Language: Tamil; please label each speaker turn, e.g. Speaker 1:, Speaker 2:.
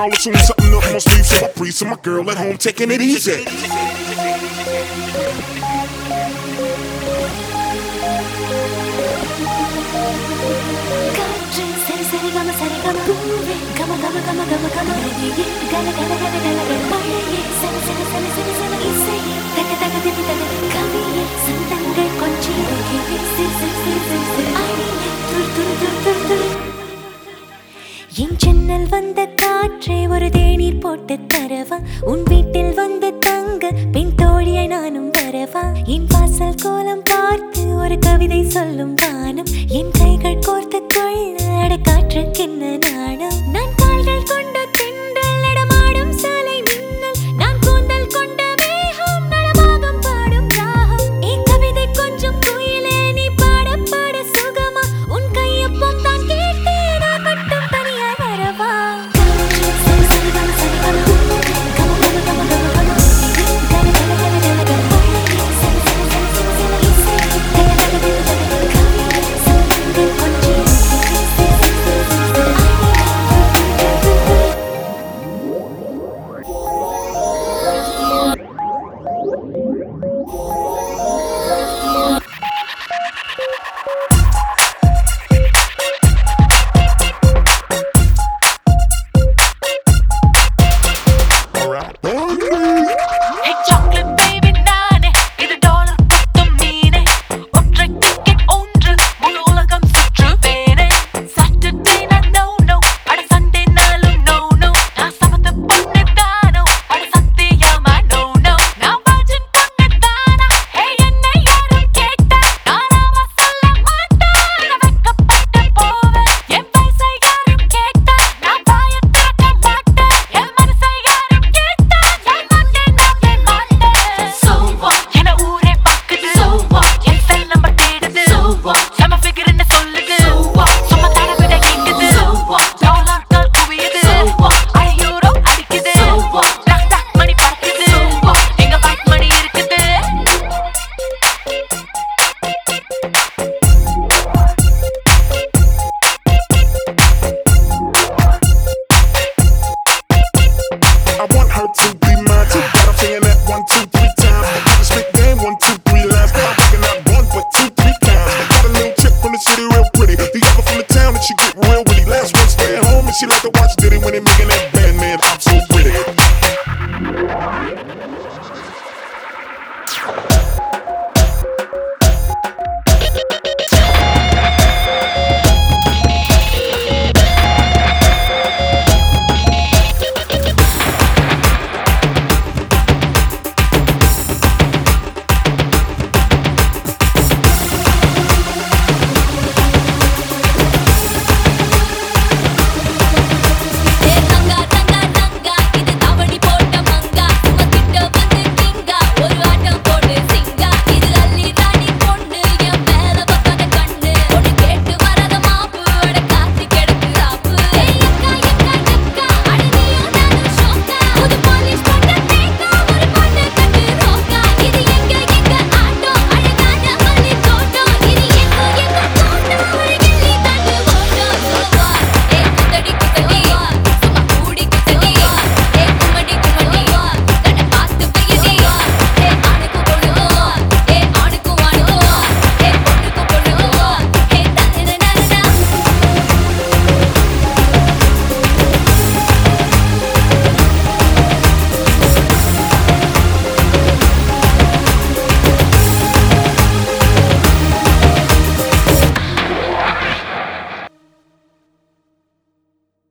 Speaker 1: I'll assume something up must leave. So I breathe to my girl at home, taking it easy.
Speaker 2: காற்று சரி சரி கம சரி கம பூவே கம கம கம கம கம நதியே கல கல கல கல கல மழையே சரி சரி சரி சரி சரி இசையே தக தக திபி தக கவியே சந்தங்கள் கொஞ்சி சிரி சிரி சிரி சிரி சிரி அணியே துரு துரு துரு துரு துரு என் ஜன்னல் வந்த காற்றே ஒரு தேநீர் போட்டு தரவா உன் வீட்டில் வந்து தங்க பின் தோழியை நானும் வரவா என் வாசல் கோலம் பார்த்து ஒரு கவிதை சொல்லும் வானம் என் கைகள் கோர்த்து கொள்ள அட காற்றுக்கென்ன நாணம் நான் கால்கள் கொண்ட திண்டல் நடமாடும் சாலை மின்னல் நான் கூந்தல் கொண்ட மேகம் நடமாகம் பாடும் ராகம் என் கவிதை கொஞ்சம் குயிலே நீ பாட பாட சுகமா உன் கையொப்பம் தான் கேட்டு நான் மட்டும் தனியாய் வரவா சரி சரி கம சரி கம கம கம கம கம கம கல கல கல கல கல சரி சரி சரி சரி சரி இசை தக தக திபி தக கவியே சந்தங்கள் கொஞ்சி சிரி சிரி சிரி சிரி சிரி
Speaker 1: Alright.
Speaker 3: Hey chocolate baby நானே இது டாலர் குத்தும் மீனே ஒற்றை டிக்கெட் ஒன்று முழு உலகம் சுற்றுவேனே சாட்டர்டே நான் நோ நோ அட சண்டே நாளும் நோ நோ நான் சமத்து பொண்ணு தானோ அட சத்தியமா நோ நோ நான் வாஜன் பொண்ணு தானா ஹே என்னை யாரும் கேட்டா நானாவ சொல்ல மாட்டேன் நான் வெட்கப்பட்டு போவேன் என் வயசை யாரும் கேட்டா நான் வாயை திறக்க மாட்டேன் என் மனசை யாரும் கேட்டா நான் மாட்டேன் நான் மாட்டேன் So what என ஊரே பாக்குது So what என் செல் நம்பர் தேடுது So what செம ஃபிகர்னு சொல்லுது So what சும்மா தடவிட கேக்குது So what டாலர்கள் குவியுது So what அட யூரோ அடிக்குது So what டக் டக் மணி பறக்குது So what எங்க வைட் மணி இருக்குது
Speaker 1: I want her to be mine too. Got her saying that one, two, three times. I can spit game one, two, three lines. I'm picking not one, but two, three times. Got a little chick from the city, real pretty. The other from the town, and she get real witty. Last one stay at home, and she like to watch Diddy when they making that band man. I'm so pretty.